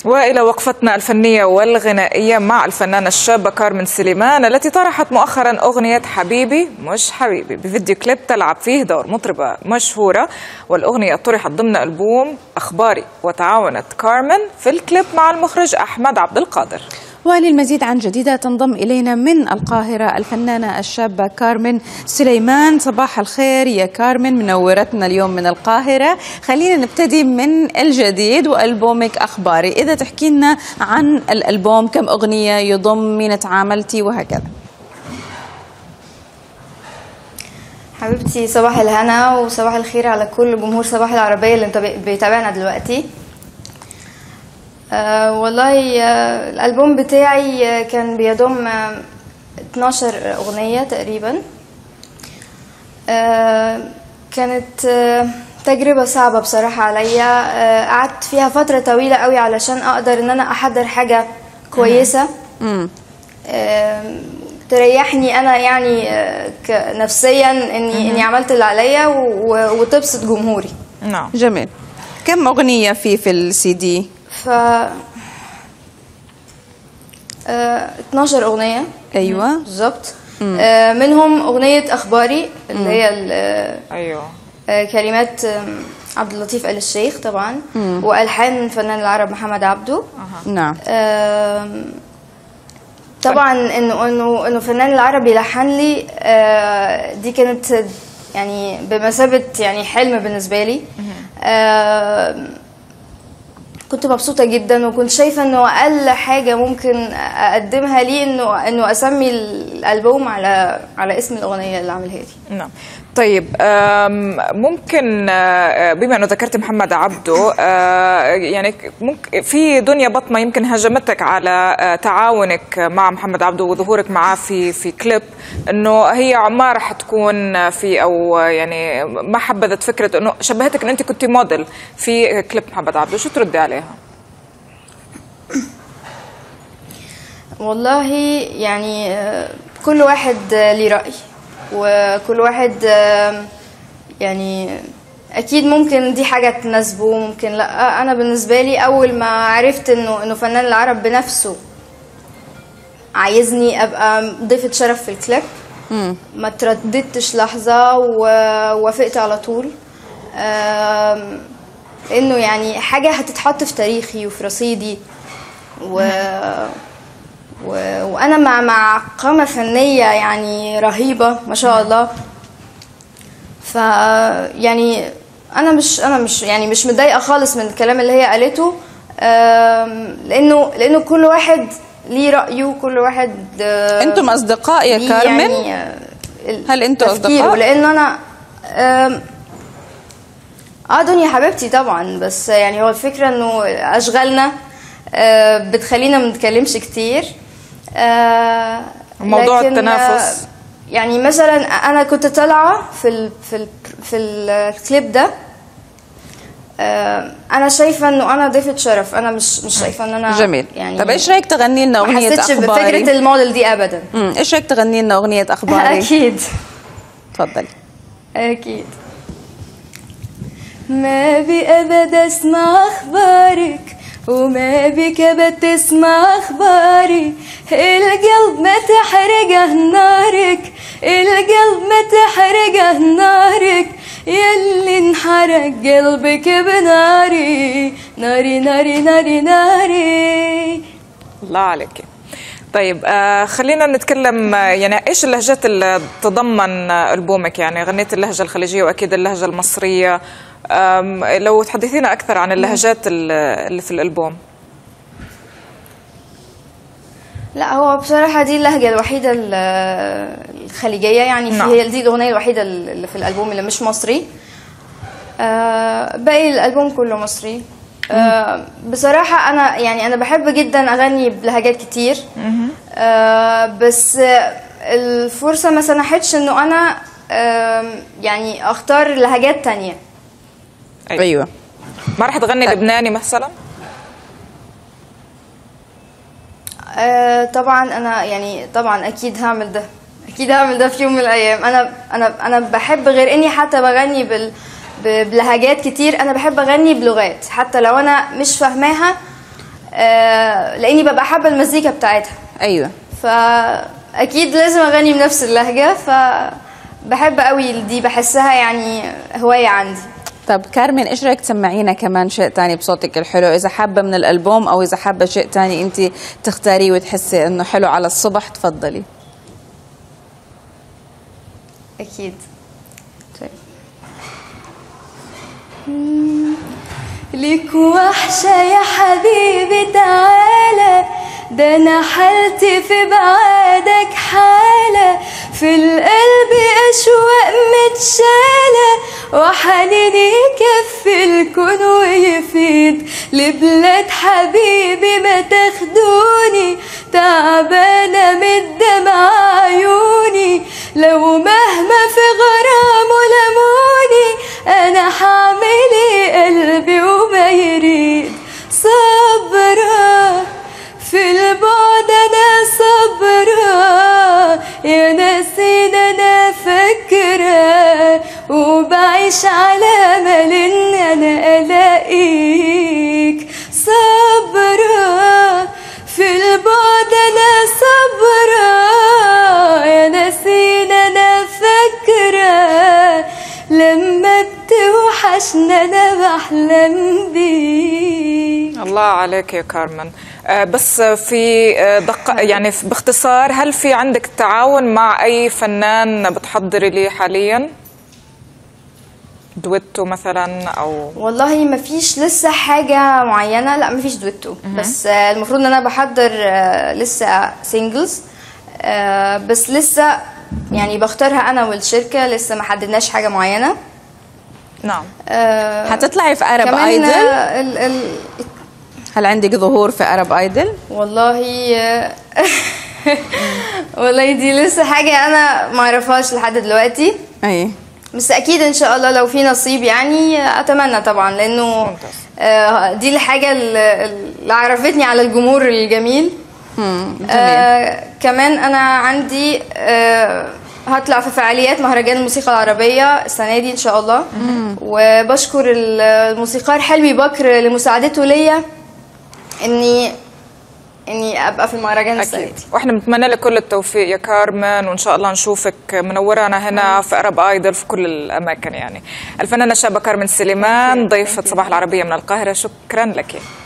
والى وقفتنا الفنيه والغنائيه مع الفنانه الشابه كارمن سليمان التي طرحت مؤخرا اغنيه حبيبي مش حبيبي بفيديو كليب تلعب فيه دور مطربه مشهوره والاغنيه طرحت ضمن البوم اخباري وتعاونت كارمن في الكليب مع المخرج احمد عبد القادر وللمزيد عن جديدة تنضم إلينا من القاهرة الفنانة الشابة كارمن سليمان صباح الخير يا كارمن منورتنا اليوم من القاهرة خلينا نبتدي من الجديد وألبومك أخباري إذا تحكي لنا عن الألبوم كم أغنية يضم مين تعاملتي وهكذا حبيبتي صباح الهنا وصباح الخير على كل جمهور صباح العربية اللي انت بيتابعنا دلوقتي آه والله آه الألبوم بتاعي آه كان بيضم آه 12 أغنية تقريبا آه كانت آه تجربة صعبة بصراحة عليا آه قعدت فيها فترة طويلة قوي علشان أقدر إن أنا أحضر حاجة كويسة آه تريحني أنا يعني آه نفسيا إني إني عملت اللي عليا وتبسط جمهوري نعم جميل كم أغنية في في السي دي؟ ف آه 12 اغنيه ايوه بالظبط آه منهم اغنيه اخباري اللي هي ايوه آه كلمات عبد اللطيف ال الشيخ طبعا مم. والحان فنان العرب محمد عبده أه. نعم آه طبعا انه انه انه فنان العرب يلحن لي آه دي كانت يعني بمثابه يعني حلم بالنسبه لي آه كنت مبسوطة جدا وكنت شايفة انه اقل حاجة ممكن اقدمها ليه انه انه اسمي الالبوم على على اسم الاغنية اللي عاملها لي. نعم. طيب ممكن بما انه ذكرت محمد عبده يعني ممكن في دنيا بطمه يمكن هاجمتك على تعاونك مع محمد عبده وظهورك معاه في في كليب انه هي ما راح تكون في او يعني ما حبذت فكره انه شبهتك ان انت كنت موديل في كليب محمد عبده شو تردي عليها؟ والله يعني كل واحد ليه رأي وكل واحد يعني اكيد ممكن دي حاجه تناسبه ممكن لا انا بالنسبه لي اول ما عرفت انه انه فنان العرب بنفسه عايزني ابقى ضيفه شرف في الكليب ما ترددتش لحظه ووافقت على طول انه يعني حاجه هتتحط في تاريخي وفي رصيدي و و... وانا مع مع قامه فنيه يعني رهيبه ما شاء الله ف يعني انا مش انا مش يعني مش متضايقه خالص من الكلام اللي هي قالته لانه لانه كل واحد ليه رايه وكل واحد انتم اصدقاء يا كارمن يعني هل انتم اصدقاء لان انا اه دنيا حبيبتي طبعا بس يعني هو الفكره انه اشغالنا بتخلينا ما نتكلمش كتير آه موضوع التنافس آه يعني مثلا انا كنت طالعه في ال في ال في الكليب ده آه انا شايفه انه انا ضيفه شرف انا مش مش شايفه ان انا جميل يعني طب ايش رايك تغني لنا اغنيه ما حسيتش بفكره الموديل دي ابدا امم ايش رايك تغني لنا اغنيه اخباري اكيد تفضلي اكيد ما بي ابد اسمع اخبارك وما بك بتسمع اخباري القلب ما تحرقه نارك القلب ما تحرقه نارك يلي انحرق قلبك بناري ناري ناري ناري ناري الله عليك طيب آه خلينا نتكلم يعني ايش اللهجات اللي تضمن البومك يعني غنيت اللهجه الخليجيه واكيد اللهجه المصريه لو تحدثينا اكثر عن اللهجات اللي في الالبوم لا هو بصراحة دي اللهجة الوحيدة الخليجية يعني نعم. هي دي الأغنية الوحيدة اللي في الألبوم اللي مش مصري آه باقي الألبوم كله مصري آه بصراحة أنا يعني أنا بحب جدا أغني بلهجات كتير آه بس الفرصة ما سنحتش إنه أنا آه يعني أختار لهجات تانية أيوة, أيوة. ما راح تغني لبناني مثلا؟ آه طبعا انا يعني طبعا اكيد هعمل ده اكيد هعمل ده في يوم من الايام انا انا انا بحب غير اني حتى بغني بال بلهجات كتير انا بحب اغني بلغات حتى لو انا مش فاهماها آه، لاني ببقى حابه المزيكا بتاعتها ايوه فاكيد لازم اغني بنفس اللهجه فبحب قوي دي بحسها يعني هوايه عندي طب كارمن ايش رايك تسمعينا كمان شيء تاني بصوتك الحلو اذا حابه من الالبوم او اذا حابه شيء تاني انت تختاريه وتحسي انه حلو على الصبح تفضلي اكيد طيب مم. ليك وحشة يا حبيبي تعالى ده انا حالتي في بعادك حالة في القلب اشواق متشالة وحنيني يكفي الكون ويفيد لبلاد حبيبي ما تاخدوني تعبانة من دمع عيوني لو مهما في غرامه لموني انا حعملي قلبي وما يريد صبرا في البعد انا صبرا يا ناسين انا فاكرة وبعيش على امل ان انا الاقيك صبرا في البعد انا صبرا يا ناسين انا فاكرة لما بتوحشنا انا بحلم بيك الله عليك يا كارمن آه، بس في آه، دق يعني في- باختصار هل في عندك تعاون مع اي فنان بتحضري ليه حاليا دويتو مثلا او والله ما فيش لسه حاجة معينة لا ما فيش دويتو بس آه، المفروض ان انا بحضر آه، لسه سينجلز بس لسه يعني بختارها انا والشركة لسه ما حددناش حاجة معينة نعم آه، حتطلعي في ارب كمان ايدل آه، ال ال هل عندك ظهور في ارب ايدل والله آه، والله دي لسه حاجة انا ما اعرفهاش لحد دلوقتي اي بس اكيد ان شاء الله لو في نصيب يعني اتمنى طبعا لانه ممتاز. آه، دي الحاجه اللي اللي عرفتني على الجمهور الجميل مم، جميل آه كمان انا عندي آه هطلع في فعاليات مهرجان الموسيقى العربية السنة دي إن شاء الله وبشكر الموسيقار حلمي بكر لمساعدته ليا إني إني أبقى في المهرجان السنة اكيد دي واحنا بنتمنى لك كل التوفيق يا كارمن وان شاء الله نشوفك منورانا هنا في ارب ايدل في كل الاماكن يعني الفنانه الشابه كارمن سليمان ضيفه صباح العربيه من القاهره شكرا لك